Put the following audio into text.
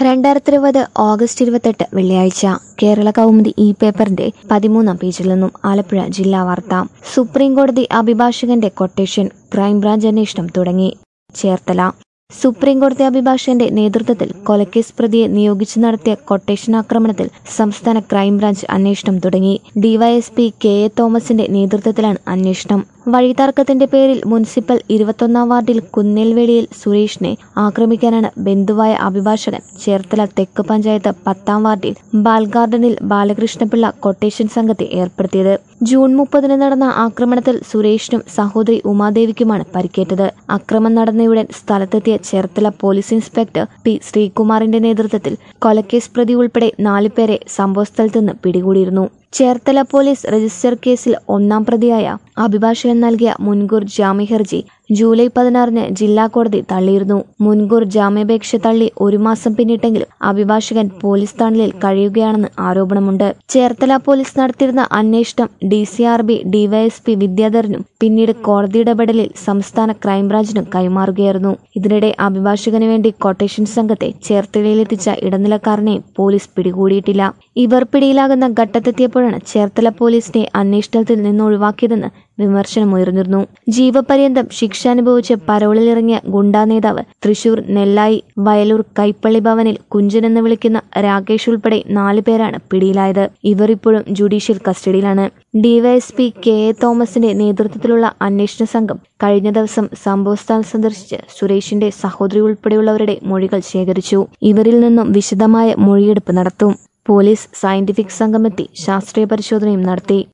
രണ്ടായിരത്തി ഇരുപത് ഓഗസ്റ്റ് ഇരുപത്തെട്ട് വെള്ളിയാഴ്ച കേരള കൗമുദി ഇ പേപ്പറിന്റെ പതിമൂന്നാം പേജിൽ നിന്നും ആലപ്പുഴ ജില്ലാ വാർത്ത സുപ്രീം കോടതി അഭിഭാഷകന്റെ കൊട്ടേഷൻ ക്രൈംബ്രാഞ്ച് അന്വേഷണം തുടങ്ങി ചേർത്തല സുപ്രീം കോടതി അഭിഭാഷകന്റെ നേതൃത്വത്തിൽ കൊലക്കേസ് പ്രതിയെ നിയോഗിച്ചു നടത്തിയ കൊട്ടേഷൻ ആക്രമണത്തിൽ സംസ്ഥാന ക്രൈംബ്രാഞ്ച് അന്വേഷണം തുടങ്ങി ഡിവൈഎസ്പി കെ എ തോമസിന്റെ നേതൃത്വത്തിലാണ് അന്വേഷണം വഴിതർക്കത്തിന്റെ പേരിൽ മുനിസിപ്പൽ ഇരുപത്തൊന്നാം വാർഡിൽ കുന്നേൽവേളിയിൽ സുരേഷിനെ ആക്രമിക്കാനാണ് ബന്ധുവായ അഭിഭാഷകൻ ചേർത്തല തെക്ക് പഞ്ചായത്ത് പത്താം വാർഡിൽ ബാൽഗാർഡനിൽ ബാലകൃഷ്ണപിള്ള കൊട്ടേഷൻ സംഘത്തെ ഏർപ്പെടുത്തിയത് ജൂൺ മുപ്പതിന് നടന്ന ആക്രമണത്തിൽ സുരേഷിനും സഹോദരി ഉമാദേവിക്കുമാണ് പരിക്കേറ്റത് അക്രമം നടന്നയുടൻ സ്ഥലത്തെത്തിയ ചേർത്തല പോലീസ് ഇൻസ്പെക്ടർ പി ശ്രീകുമാറിന്റെ നേതൃത്വത്തിൽ കൊലക്കേസ് പ്രതി ഉൾപ്പെടെ നാലുപേരെ സംഭവസ്ഥലത്ത് നിന്ന് പിടികൂടിയിരുന്നു ചേർത്തല പോലീസ് രജിസ്റ്റർ കേസിൽ ഒന്നാം പ്രതിയായ അഭിഭാഷകൻ നൽകിയ മുൻകൂർ ജാമ്യ ഹർജി ജൂലൈ പതിനാറിന് ജില്ലാ കോടതി തള്ളിയിരുന്നു മുൻകൂർ ജാമ്യാപേക്ഷ തള്ളി ഒരു മാസം പിന്നിട്ടെങ്കിലും അഭിഭാഷകൻ പോലീസ് തണലിൽ കഴിയുകയാണെന്ന് ആരോപണമുണ്ട് ചേർത്തല പോലീസ് നടത്തിയിരുന്ന അന്വേഷണം D C R B DYSP വിദ്യാധരനും പിന്നീട് കോടതി ഇടപെടലിൽ സംസ്ഥാന ക്രൈംബ്രാഞ്ചിനും കൈമാറുകയായിരുന്നു ഇതിനിടെ അഭിഭാഷകന് വേണ്ടി കൊട്ടേഷൻ സംഘത്തെ ചേർത്തലയിലെത്തിച്ച ഇടനിലക്കാരനെ പോലീസ് പിടികൂടിയിട്ടില്ല ഇവർ പിടിയിലാകുന്ന ഘട്ടത്തെത്തിയപ്പോഴാണ് ചേർത്തല പോലീസിനെ അന്വേഷണത്തിൽ നിന്ന് ഒഴിവാക്കിയതെന്ന് വിമർശനമുയർന്നിരുന്നു ജീവപര്യന്തം ശിക്ഷ അനുഭവിച്ച് പരോളിലിറങ്ങിയ ഗുണ്ടാ നേതാവ് തൃശൂർ നെല്ലായി വയലൂർ കൈപ്പള്ളി ഭവനിൽ കുഞ്ചൻ എന്ന് വിളിക്കുന്ന രാകേഷ് ഉൾപ്പെടെ നാല് പേരാണ് പിടിയിലായത് ഇവർ ഇപ്പോഴും ജുഡീഷ്യൽ കസ്റ്റഡിയിലാണ് ഡിവൈഎസ്പി കെ എ തോമസിന്റെ നേതൃത്വത്തിലുള്ള അന്വേഷണ സംഘം കഴിഞ്ഞ ദിവസം സംഭവസ്ഥലം സന്ദർശിച്ച് സുരേഷിന്റെ സഹോദരി ഉൾപ്പെടെയുള്ളവരുടെ മൊഴികൾ ശേഖരിച്ചു ഇവരിൽ നിന്നും വിശദമായ മൊഴിയെടുപ്പ് നടത്തും പോലീസ് സയന്റിഫിക് സംഘമെത്തി ശാസ്ത്രീയ പരിശോധനയും നടത്തി